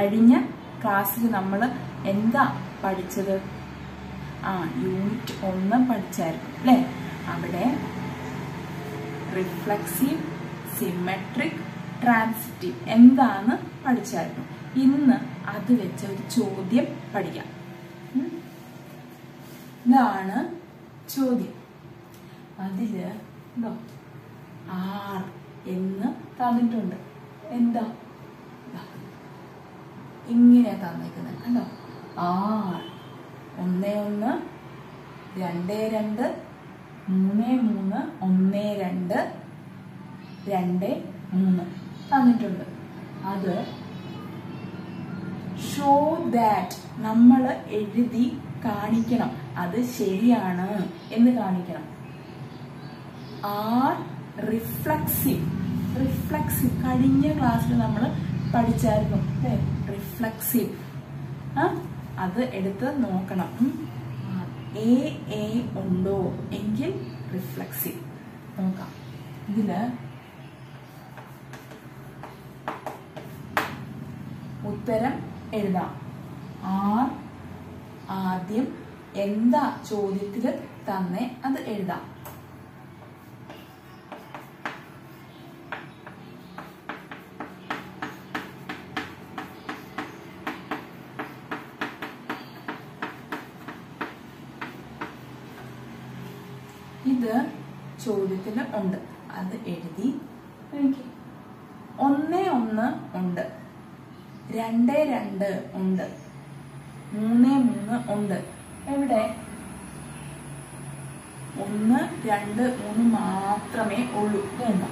കഴിഞ്ഞ ക്ലാസ്സിൽ നമ്മൾ എന്താ പഠിച്ചത് ആ യൂണിറ്റ് ഒന്ന് പഠിച്ചായിരുന്നു അല്ലേ അവിടെ റിഫ്ലക്സീവ് സിമെട്രിക് ട്രാൻസിറ്റീവ് എന്താണ് പഠിച്ചായിരുന്നു ഇന്ന് അത് വെച്ച ഒരു ചോദ്യം പഠിക്കാം ഉം. ഇതാണ് ചോദ്യം അതില് എന്തോ ആർ എന്ന് തന്നിട്ടുണ്ട് എന്താ ദാ. ഇങ്ങനെ തന്നിരിക്കുന്നത് കണ്ടോ ആർ ഒന്ന് ഒന്ന് രണ്ട് രണ്ട് മൂന്ന് മൂന്ന് ഒന്ന് രണ്ട് രണ്ട് മൂന്ന് തന്നിട്ടുണ്ട് അത് ഷോ ദാറ്റ് നമ്മൾ എഴുതി കാണിക്കണം അത് ശരിയാണ് എന്ന് കാണിക്കണം ആർ റിഫ്ലക്സീവ് റിഫ്ലക്സീവ് കഴിഞ്ഞ ക്ലാസ്സിൽ നമ്മൾ പഠിച്ചായിരുന്നു അല്ലേ റിഫ്ലക്സീവ് ആ അത് എടുത്ത് നോക്കണം എ എ ഉണ്ടോ എങ്കിൽ റിഫ്ലക്സീവ് നോക്കാം ഇതില് ഉത്തരം എഴുതാം ആർ ആദ്യം എന്താ ചോദ്യത്തിൽ തന്നെ അത് എഴുതാം ഇത് ചോദ്യത്തിൽ ഉണ്ട് അത് എഴുതി എനിക്ക് ഒന്ന് ഒന്ന് ഉണ്ട് രണ്ട് രണ്ട് ഉണ്ട് മൂന്ന് മൂന്ന് ഉണ്ട് എവിടെ ഒന്ന് രണ്ട് മൂന്ന് മാത്രമേ ഉള്ളൂ വേണ്ട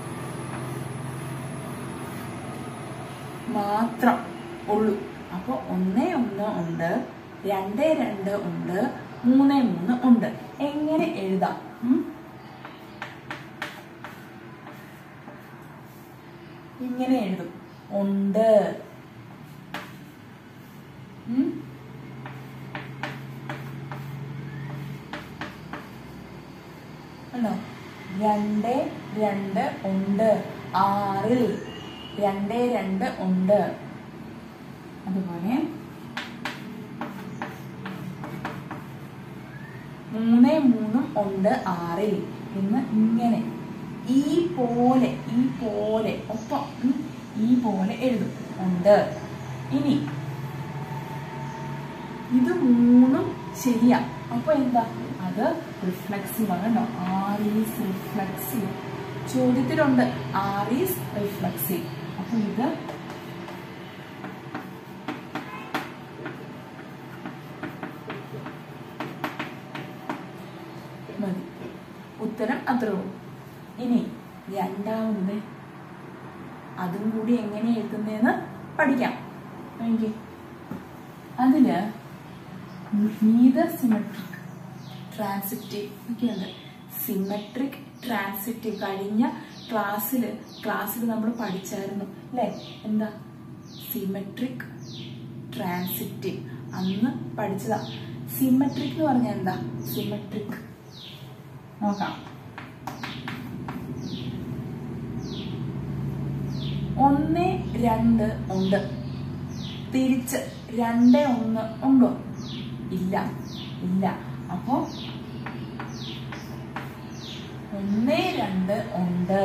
മാത്രം ഉള്ളൂ അപ്പോൾ ഒന്ന് ഒന്ന് ഉണ്ട് രണ്ട് രണ്ട് ഉണ്ട് മൂന്ന് മൂന്ന് ഉണ്ട് എങ്ങനെ എഴുതാം ഉം? ഇങ്ങനെ എഴുതും ഉണ്ട് ഉം? കണ്ടോ രണ്ട് രണ്ട് ഉണ്ട് ആറിൽ രണ്ട് രണ്ട് ഉണ്ട് അതുപോലെ മൂന്ന് മൂന്നും ഉണ്ട് ആറിൽ എന്ന് ഇങ്ങനെ ഈ പോലെ ഈ പോലെ ഒപ്പം ഉം, ഈ പോലെ എഴുതും ഉണ്ട് ഇനി ഇത് മൂന്നും ശരിയാ അപ്പൊ എന്താ അത് റിഫ്ലക്സീവ് ആണ് കേട്ടോ ആർ ഈസ് റിഫ്ലക്സീവ് ചോദ്യത്തിലുണ്ട് ആർ ഈസ് റിഫ്ലക്സീവ് അപ്പൊ ഇത് മതി ഉത്തരം അത്രേ ഉള്ളൂ ഇനി രണ്ടാമത് അതും കൂടി എങ്ങനെ എഴുതുന്നതെന്ന് പഠിക്കാം നോക്കി അതില് നീതർ സിമെട്രിക് ട്രാൻസിറ്റീവ് ഒക്കെയുണ്ട് സിമെട്രിക് ട്രാൻസിറ്റീവ് കഴിഞ്ഞ ക്ലാസ്സിൽ ക്ലാസ്സിൽ നമ്മൾ പഠിച്ചായിരുന്നു അല്ലേ എന്താ സിമെട്രിക് ട്രാൻസിറ്റീവ് അന്ന് പഠിച്ചതാ സിമെട്രിക് എന്ന് പറഞ്ഞാൽ എന്താ സിമെട്രിക് നോക്കാം ഒന്ന് രണ്ട് ഉണ്ട് തിരിച്ച് രണ്ട് ഒന്ന് ഉണ്ടോ ഇല്ല ഇല്ല അപ്പോ ഒന്ന് രണ്ട് ഉണ്ട്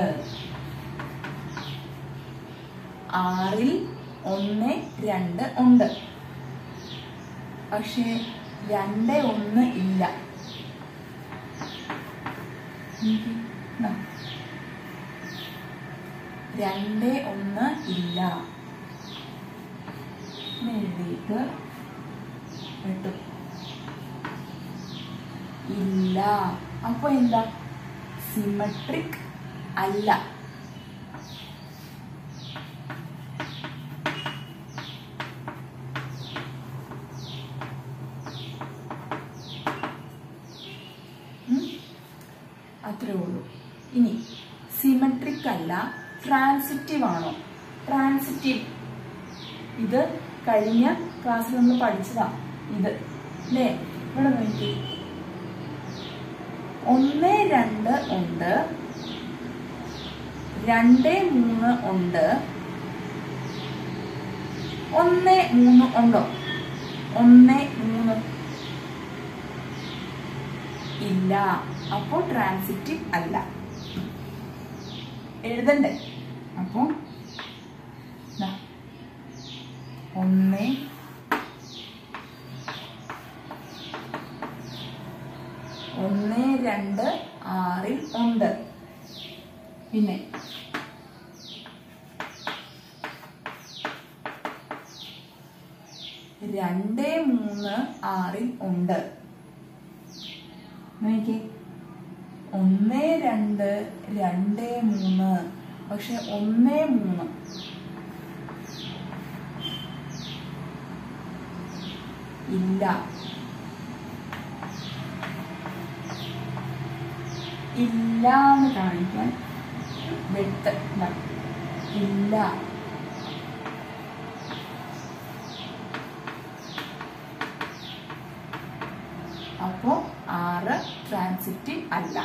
ആറിൽ ഒന്ന് രണ്ട് ഉണ്ട് പക്ഷേ രണ്ട് ഒന്ന് ഇല്ല നോക്കി. ദാ. രണ്ട് ഒന്ന് ഇല്ല എന്ന് എഴുതിയിട്ട് വിട്ടു ഇല്ല അപ്പൊ എന്താ സിമെട്രിക് അല്ല ഉം? അത്രേ ഉള്ളൂ ഇനി സിമെട്രിക് അല്ല ട്രാൻസിറ്റീവ് ആണോ ട്രാൻസിറ്റീവ് ഇത് കഴിഞ്ഞ ക്ലാസ്സിൽ നമ്മൾ പഠിച്ചതാ ഇത് അല്ലേ ഇവിടെ നോക്കി ഒന്ന് രണ്ട് ഉണ്ട് രണ്ട് മൂന്ന് ഉണ്ട് ഒന്ന് മൂന്ന് ഉണ്ടോ ഒന്ന് മൂന്ന് ഇല്ല അപ്പോൾ ട്രാൻസിറ്റീവ് അല്ല എഴുതണ്ടേ അപ്പോ ദാ, ഒന്ന് ഒന്ന് രണ്ട് ആറിൽ ഉണ്ട് പിന്നെ രണ്ട് മൂന്ന് ആറിൽ ഉണ്ട് നോക്കിയേ ഒന്ന് രണ്ട് രണ്ട് മൂന്ന് പക്ഷെ ഒന്ന് മൂന്ന് ഇല്ല ഇല്ല എന്ന് കാണിക്കാൻ വെട്ട് ഇതാ. ഇല്ല അപ്പോ ആറ് ട്രാൻസിറ്റീവ് അല്ല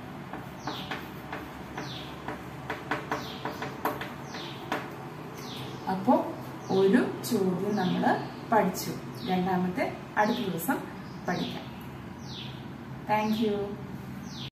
അപ്പോൾ ഒരു ചോദ്യം നമ്മൾ പഠിച്ചു രണ്ടാമത്തെ അടുത്ത ദിവസം പഠിക്കാം താങ്ക് യു